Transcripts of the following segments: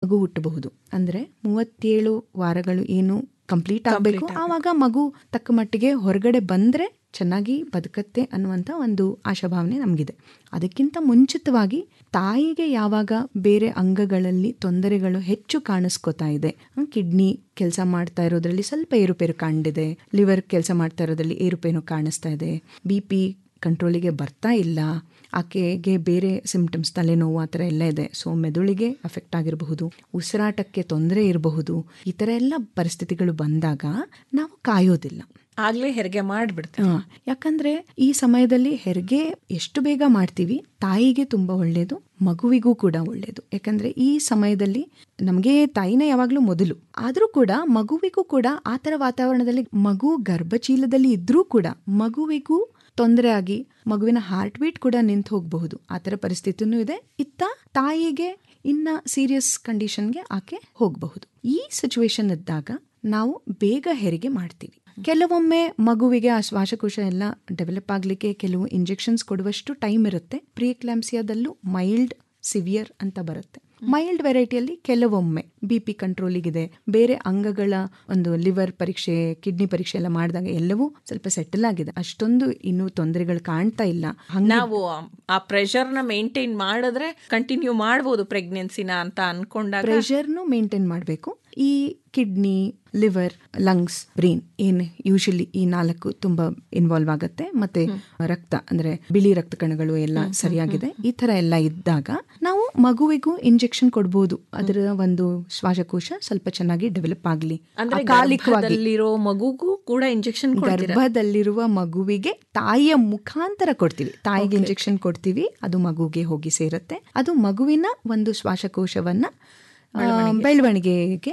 ಮಗು ಹುಟ್ಟಬಹುದು ಅಂದ್ರೆ ಮೂವತ್ತೇಳು ವಾರಗಳು ಏನು ಕಂಪ್ಲೀಟ್ ಆಗಬೇಕು ಆವಾಗ ಮಗು ತಕ್ಕ ಮಟ್ಟಿಗೆ ಹೊರಗಡೆ ಬಂದ್ರೆ ಚೆನ್ನಾಗಿ ಬದುಕತ್ತೆ ಅನ್ನುವಂಥ ಒಂದು ಆಶಾಭಾವನೆ ನಮಗಿದೆ ಅದಕ್ಕಿಂತ ಮುಂಚಿತವಾಗಿ ತಾಯಿಗೆ ಯಾವಾಗ ಬೇರೆ ಅಂಗಗಳಲ್ಲಿ ತೊಂದರೆಗಳು ಹೆಚ್ಚು ಕಾಣಿಸ್ಕೋತಾ ಇದೆ ಕಿಡ್ನಿ ಕೆಲಸ ಮಾಡ್ತಾ ಇರೋದ್ರಲ್ಲಿ ಸ್ವಲ್ಪ ಏರುಪೇರು ಕಂಡಿದೆ ಲಿವರ್ ಕೆಲಸ ಮಾಡ್ತಾ ಇರೋದ್ರಲ್ಲಿ ಏರುಪೇರು ಕಾಣಿಸ್ತಾ ಇದೆ ಬಿ ಪಿ ಕಂಟ್ರೋಲಿಗೆ ಬರ್ತಾ ಇಲ್ಲ ಆಕೆಗೆ ಬೇರೆ ಸಿಂಪ್ಟಮ್ಸ್ ತಲೆನೋವು ಆ ಥರ ಎಲ್ಲ ಇದೆ ಸೊ ಮೆದುಳಿಗೆ ಅಫೆಕ್ಟ್ ಆಗಿರಬಹುದು ಉಸಿರಾಟಕ್ಕೆ ತೊಂದರೆ ಇರಬಹುದು ಈ ಥರ ಎಲ್ಲ ಪರಿಸ್ಥಿತಿಗಳು ಬಂದಾಗ ನಾವು ಕಾಯೋದಿಲ್ಲ ಆಗ್ಲೇ ಹೆರಿಗೆ ಮಾಡ್ಬಿಡ್ತೇವೆ ಹಾ, ಯಾಕಂದ್ರೆ ಈ ಸಮಯದಲ್ಲಿ ಹೆರಿಗೆ ಎಷ್ಟು ಬೇಗ ಮಾಡ್ತೀವಿ ತಾಯಿಗೆ ತುಂಬಾ ಒಳ್ಳೆಯದು ಮಗುವಿಗೂ ಕೂಡ ಒಳ್ಳೆಯದು ಯಾಕಂದ್ರೆ ಈ ಸಮಯದಲ್ಲಿ ನಮಗೆ ತಾಯಿನೇ ಯಾವಾಗಲೂ ಮೊದಲು ಆದರೂ ಕೂಡ ಮಗುವಿಗೂ ಕೂಡ ಆ ಥರ ವಾತಾವರಣದಲ್ಲಿ ಮಗು ಗರ್ಭಚೀಲದಲ್ಲಿ ಇದ್ರೂ ಕೂಡ ಮಗುವಿಗೂ ತೊಂದರೆ ಆಗಿ ಮಗುವಿನ ಹಾರ್ಟ್ ಬೀಟ್ ಕೂಡ ನಿಂತು ಹೋಗಬಹುದು ಆ ಥರ ಪರಿಸ್ಥಿತಿನೂ ಇದೆ ಇತ್ತ ತಾಯಿಗೆ ಇನ್ನ ಸೀರಿಯಸ್ ಕಂಡೀಷನ್ಗೆ ಆಕೆ ಹೋಗಬಹುದು ಈ ಸಿಚುವೇಶನ್ ಇದ್ದಾಗ ನಾವು ಬೇಗ ಹೆರಿಗೆ ಮಾಡ್ತೀವಿ ಕೆಲವೊಮ್ಮೆ ಮಗುವಿಗೆ ಆ ಶ್ವಾಸಕೋಶ ಎಲ್ಲ ಡೆವಲಪ್ ಆಗಲಿಕ್ಕೆ ಕೆಲವು ಇಂಜೆಕ್ಷನ್ಸ್ ಕೊಡುವಷ್ಟು ಟೈಮ್ ಇರುತ್ತೆ ಪ್ರಿಯಕ್ಲಾಮ್ಸಿಯಾದಲ್ಲೂ ಮೈಲ್ಡ್ ಸಿವಿಯರ್ ಅಂತ ಬರುತ್ತೆ ಮೈಲ್ಡ್ ವೆರೈಟಿಯಲ್ಲಿ ಕೆಲವೊಮ್ಮೆ ಬಿ ಪಿ ಕಂಟ್ರೋಲಿಗಿದೆ ಬೇರೆ ಅಂಗಗಳ ಒಂದು ಲಿವರ್ ಪರೀಕ್ಷೆ ಕಿಡ್ನಿ ಪರೀಕ್ಷೆ ಎಲ್ಲ ಮಾಡಿದಾಗ ಎಲ್ಲವೂ ಸ್ವಲ್ಪ ಸೆಟಲ್ ಆಗಿದೆ ಅಷ್ಟೊಂದು ಇನ್ನೂ ತೊಂದರೆಗಳು ಕಾಣ್ತಾ ಇಲ್ಲ ಹಂಗೆ ನಾವು ಆ ಪ್ರೆಷರ್ನ ಮೇಂಟೈನ್ ಮಾಡಿದ್ರೆ ಕಂಟಿನ್ಯೂ ಮಾಡ್ಬೋದು ಪ್ರೆಗ್ನೆನ್ಸಿನ ಅಂತ ಅನ್ಕೊಂಡಾಗ ಪ್ರೆಷರ್ನು ಮೇಂಟೈನ್ ಮಾಡಬೇಕು ಈ ಕಿಡ್ನಿ ಲಿವರ್ ಲಂಗ್ಸ್ ಬ್ರೈನ್ ಏನ್ ಯೂಶಲಿ ಈ ನಾಲ್ಕು ತುಂಬಾ ಇನ್ವಾಲ್ವ್ ಆಗುತ್ತೆ ಮತ್ತೆ ರಕ್ತ ಅಂದ್ರೆ ಬಿಳಿ ರಕ್ತ ಕಣಗಳು ಎಲ್ಲ ಸರಿಯಾಗಿದೆ ಈ ತರ ಎಲ್ಲ ಇದ್ದಾಗ ನಾವು ಮಗುವಿಗೂ ಇಂಜೆಕ್ಷನ್ ಕೊಡ್ಬೋದು ಅದರ ಒಂದು ಶ್ವಾಸಕೋಶ ಸ್ವಲ್ಪ ಚೆನ್ನಾಗಿ ಡೆವಲಪ್ ಆಗಲಿ ಅಂದ್ರೆ ಅಕಾಲಿಕವಾಗಿ ಗರ್ಭದಲ್ಲಿರೋ ಮಗುಗೂ ಕೂಡ ಇಂಜೆಕ್ಷನ್ ಗರ್ಭದಲ್ಲಿರುವ ಮಗುವಿಗೆ ತಾಯಿಯ ಮುಖಾಂತರ ಕೊಡ್ತೀವಿ ತಾಯಿಗೆ ಇಂಜೆಕ್ಷನ್ ಕೊಡ್ತೀವಿ ಅದು ಮಗುಗೆ ಹೋಗಿ ಸೇರುತ್ತೆ ಅದು ಮಗುವಿನ ಒಂದು ಶ್ವಾಸಕೋಶವನ್ನ ಆ, ಬೆಳವಣಿಗೆಗೆ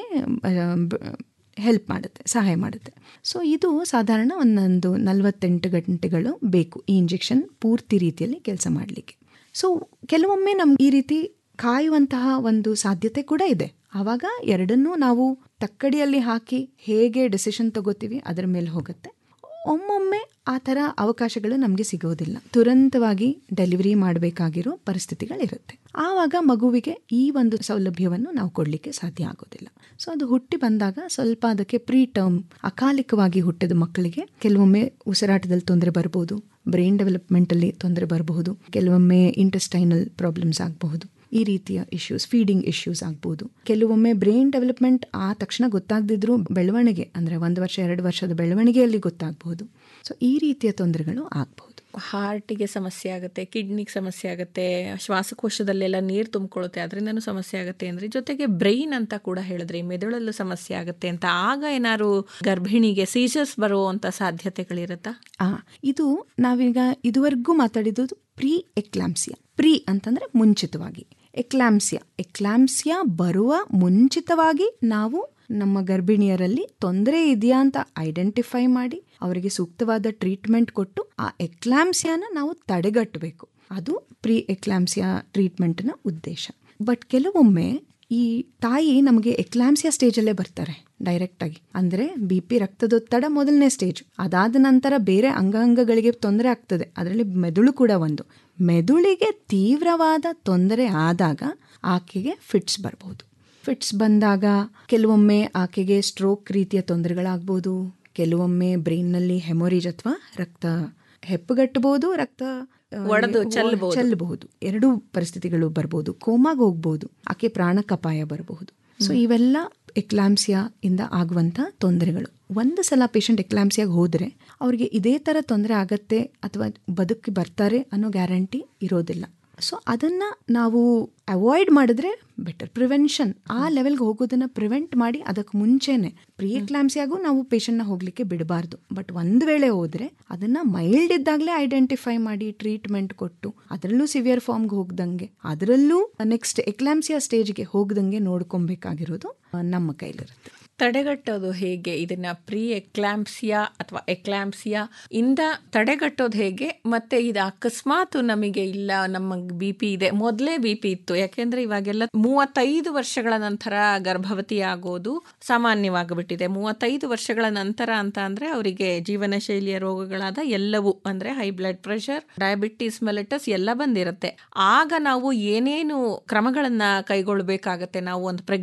ಹೆಲ್ಪ್ ಮಾಡುತ್ತೆ ಸಹಾಯ ಮಾಡುತ್ತೆ ಸೊ ಇದು ಸಾಧಾರಣ ಒಂದೊಂದು ನಲವತ್ತೆಂಟು ಗಂಟೆಗಳು ಬೇಕು ಈ ಇಂಜೆಕ್ಷನ್ ಪೂರ್ತಿ ರೀತಿಯಲ್ಲಿ ಕೆಲಸ ಮಾಡಲಿಕ್ಕೆ ಸೊ ಕೆಲವೊಮ್ಮೆ ನಮ್ಗೆ ಈ ರೀತಿ ಕಾಯುವಂತಹ ಒಂದು ಸಾಧ್ಯತೆ ಕೂಡ ಇದೆ ಆವಾಗ ಎರಡನ್ನೂ ನಾವು ತಕ್ಕಡಿಯಲ್ಲಿ ಹಾಕಿ ಹೇಗೆ ಡಿಸಿಷನ್ ತಗೋತೀವಿ ಅದರ ಮೇಲೆ ಹೋಗುತ್ತೆ ಒಮ್ಮೊಮ್ಮೆ ಆ ಥರ ಅವಕಾಶಗಳು ನಮಗೆ ಸಿಗೋದಿಲ್ಲ ತುರಂತವಾಗಿ ಡೆಲಿವರಿ ಮಾಡಬೇಕಾಗಿರೋ ಪರಿಸ್ಥಿತಿಗಳಿರುತ್ತೆ ಆವಾಗ ಮಗುವಿಗೆ ಈ ಒಂದು ಸೌಲಭ್ಯವನ್ನು ನಾವು ಕೊಡಲಿಕ್ಕೆ ಸಾಧ್ಯ ಆಗೋದಿಲ್ಲ ಸೊ ಅದು ಹುಟ್ಟಿ ಬಂದಾಗ ಸ್ವಲ್ಪ ಅದಕ್ಕೆ ಪ್ರೀ ಟರ್ಮ್ ಅಕಾಲಿಕವಾಗಿ ಹುಟ್ಟಿದ ಮಕ್ಕಳಿಗೆ ಕೆಲವೊಮ್ಮೆ ಉಸಿರಾಟದಲ್ಲಿ ತೊಂದರೆ ಬರಬಹುದು ಬ್ರೈನ್ ಡೆವಲಪ್ಮೆಂಟಲ್ಲಿ ತೊಂದರೆ ಬರಬಹುದು ಕೆಲವೊಮ್ಮೆ ಇಂಟೆಸ್ಟೈನಲ್ ಪ್ರಾಬ್ಲಮ್ಸ್ ಆಗಬಹುದು ಈ ರೀತಿಯ ಇಶ್ಯೂಸ್ ಫೀಡಿಂಗ್ ಇಶ್ಯೂಸ್ ಆಗ್ಬೋದು ಕೆಲವೊಮ್ಮೆ ಬ್ರೈನ್ ಡೆವಲಪ್ಮೆಂಟ್ ಆ ತಕ್ಷಣ ಗೊತ್ತಾಗದಿದ್ರು ಬೆಳವಣಿಗೆ ಅಂದರೆ ಒಂದು ವರ್ಷ ಎರಡು ವರ್ಷದ ಬೆಳವಣಿಗೆಯಲ್ಲಿ ಗೊತ್ತಾಗಬಹುದು ಸೊ ಈ ರೀತಿಯ ತೊಂದರೆಗಳು ಆಗಬಹುದು ಹಾರ್ಟಿಗೆ ಸಮಸ್ಯೆ ಆಗುತ್ತೆ ಕಿಡ್ನಿಗೆ ಸಮಸ್ಯೆ ಆಗುತ್ತೆ ಶ್ವಾಸಕೋಶದಲ್ಲೆಲ್ಲ ನೀರು ತುಂಬಿಕೊಳ್ಳುತ್ತೆ ಅದರಿಂದನೂ ಸಮಸ್ಯೆ ಆಗುತ್ತೆ ಅಂದ್ರೆ ಜೊತೆಗೆ ಬ್ರೈನ್ ಅಂತ ಕೂಡ ಹೇಳಿದ್ರಿ ಮೆದುಳಲ್ಲೂ ಸಮಸ್ಯೆ ಆಗುತ್ತೆ ಅಂತ ಆಗ ಏನಾದ್ರು ಗರ್ಭಿಣಿಗೆ ಸೀಸರ್ಸ್ ಬರುವಂತ ಸಾಧ್ಯತೆಗಳಿರುತ್ತಾ ಆ ಇದು ನಾವೀಗ ಇದುವರೆಗೂ ಮಾತಾಡಿದ್ದು ಪ್ರೀ ಎಕ್ಲಾಮ್ಸಿಯಾ ಪ್ರೀ ಅಂತಂದ್ರೆ ಮುಂಚಿತವಾಗಿ ಎಕ್ಲಾಮ್ಸಿಯಾ ಎಕ್ಲಾಮ್ಸಿಯಾ ಬರುವ ಮುಂಚಿತವಾಗಿ ನಾವು ನಮ್ಮ ಗರ್ಭಿಣಿಯರಲ್ಲಿ ತೊಂದರೆ ಇದೆಯಾ ಅಂತ ಐಡೆಂಟಿಫೈ ಮಾಡಿ ಅವರಿಗೆ ಸೂಕ್ತವಾದ ಟ್ರೀಟ್ಮೆಂಟ್ ಕೊಟ್ಟು ಆ ಎಕ್ಲಾಮ್ಸಿಯಾನ ನಾವು ತಡೆಗಟ್ಟಬೇಕು ಅದು ಪ್ರೀ ಎಕ್ಲಾಮ್ಸಿಯಾ ಟ್ರೀಟ್ಮೆಂಟ್ನ ಉದ್ದೇಶ ಬಟ್ ಕೆಲವೊಮ್ಮೆ ಈ ತಾಯಿ ನಮಗೆ ಎಕ್ಲಾಮ್ಸಿಯಾ ಸ್ಟೇಜಲ್ಲೇ ಬರ್ತಾರೆ ಡೈರೆಕ್ಟ್ ಆಗಿ ಅಂದ್ರೆ ಬಿ ಪಿ ರಕ್ತದೊತ್ತಡ ಮೊದಲನೇ ಸ್ಟೇಜ್ ಅದಾದ ನಂತರ ಬೇರೆ ಅಂಗಾಂಗಗಳಿಗೆ ತೊಂದರೆ ಆಗ್ತದೆ ಅದರಲ್ಲಿ ಮೆದುಳು ಕೂಡ ಒಂದು ಮೆದುಳಿಗೆ ತೀವ್ರವಾದ ತೊಂದರೆ ಆದಾಗ ಆಕೆಗೆ ಫಿಟ್ಸ್ ಬರಬಹುದು ಫಿಟ್ಸ್ ಬಂದಾಗ ಕೆಲವೊಮ್ಮೆ ಆಕೆಗೆ ಸ್ಟ್ರೋಕ್ ರೀತಿಯ ತೊಂದರೆಗಳಾಗ್ಬೋದು ಕೆಲವೊಮ್ಮೆ ಬ್ರೈನ್ನಲ್ಲಿ ಹೆಮೊರೇಜ್ ಅಥವಾ ರಕ್ತ ಹೆಪ್ಪುಗಟ್ಟಬಹುದು ರಕ್ತ ಆ, ಒಡೆದು ಒ- ಚೆಲ್ಲಬಹುದು. ಚೆಲ್ಲಬಹುದು ಎರಡೂ ಪರಿಸ್ಥಿತಿಗಳು ಬರ್ಬೋದು ಕೋಮಾಗ ಹೋಗ್ಬೋದು ಆಕೆ ಪ್ರಾಣಕ್ಕಪಾಯ ಬರಬಹುದು ಸೊ ಇವೆಲ್ಲ ಎಕ್ಲಾಮ್ಸಿಯಾ ಇಂದ ಆಗುವಂತ ತೊಂದರೆಗಳು ಒಂದು ಸಲ ಪೇಷಂಟ್ ಎಕ್ಲಾಮ್ಸಿಯಾಗ ಹೋದ್ರೆ ಅವ್ರಿಗೆ ಇದೇ ತರ ತೊಂದರೆ ಆಗತ್ತೆ ಅಥವಾ ಬದುಕಿ ಬರ್ತಾರೆ ಅನ್ನೋ ಗ್ಯಾರಂಟಿ ಇರೋದಿಲ್ಲ ಸೊ ಅದನ್ನ ನಾವು ಅವಾಯ್ಡ್ ಮಾಡಿದ್ರೆ ಬೆಟರ್ ಪ್ರಿವೆನ್ಷನ್ ಆ ಲೆವೆಲ್ಗೆ ಹೋಗೋದನ್ನ ಪ್ರಿವೆಂಟ್ ಮಾಡಿ ಅದಕ್ಕೆ ಮುಂಚೆನೆ ಪ್ರೀ ಎಕ್ಲಾಮ್ಸಿಯಾಗೂ ನಾವು ಪೇಷಂಟ್ನ ಹೋಗ್ಲಿಕ್ಕೆ ಬಿಡಬಾರ್ದು ಬಟ್ ಒಂದು ವೇಳೆ ಹೋದ್ರೆ ಅದನ್ನ ಮೈಲ್ಡ್ ಇದ್ದಾಗಲೇ ಐಡೆಂಟಿಫೈ ಮಾಡಿ ಟ್ರೀಟ್ಮೆಂಟ್ ಕೊಟ್ಟು ಅದರಲ್ಲೂ ಸಿವಿಯರ್ ಫಾರ್ಮ್ಗೆ ಹೋಗ್ದಂಗೆ ಅದರಲ್ಲೂ ನೆಕ್ಸ್ಟ್ ಎಕ್ಲಾಮ್ಸಿಯಾ ಸ್ಟೇಜ್ಗೆ ಹೋಗ್ದಂಗೆ ನೋಡ್ಕೊಬೇಕಾಗಿರೋದು ಆ, ನಮ್ಮ ಕೈಲಿರುತ್ತೆ ತಡೆಗಟ್ಟೋದು ಹೇಗೆ ಇದನ್ನ ಪ್ರೀ ಎಕ್ಲಾಂಪ್ಸಿಯಾ ಅಥವಾ ಎಕ್ಲಾಂಪ್ಸಿಯಾ ಇಂದ ತಡೆಗಟ್ಟೋದು ಹೇಗೆ ಮತ್ತೆ ಇದು ಅಕಸ್ಮಾತ್ ನಮಗೆ ಇಲ್ಲ ನಮ್ಮ ಬಿ ಪಿ ಇದೆ ಮೊದಲೇ ಬಿ ಪಿ ಇತ್ತು ಯಾಕೆಂದ್ರೆ ಇವಾಗೆಲ್ಲ ಮೂವತ್ತೈದು ವರ್ಷಗಳ ನಂತರ ಗರ್ಭವತಿ ಆಗೋದು ಸಾಮಾನ್ಯವಾಗಿಬಿಟ್ಟಿದೆ ಮೂವತ್ತೈದು ವರ್ಷಗಳ ನಂತರ ಅಂತ ಅಂದ್ರೆ ಅವರಿಗೆ ಜೀವನ ಶೈಲಿಯ ರೋಗಗಳಾದ ಎಲ್ಲವೂ ಅಂದ್ರೆ high blood pressure diabetes mellitus ಎಲ್ಲ ಬಂದಿರುತ್ತೆ ಆಗ ನಾವು ಏನೇನು ಕ್ರಮಗಳನ್ನ ಕೈಗೊಳ್ಳಬೇಕಾಗತ್ತೆ ನಾವು ಒಂದು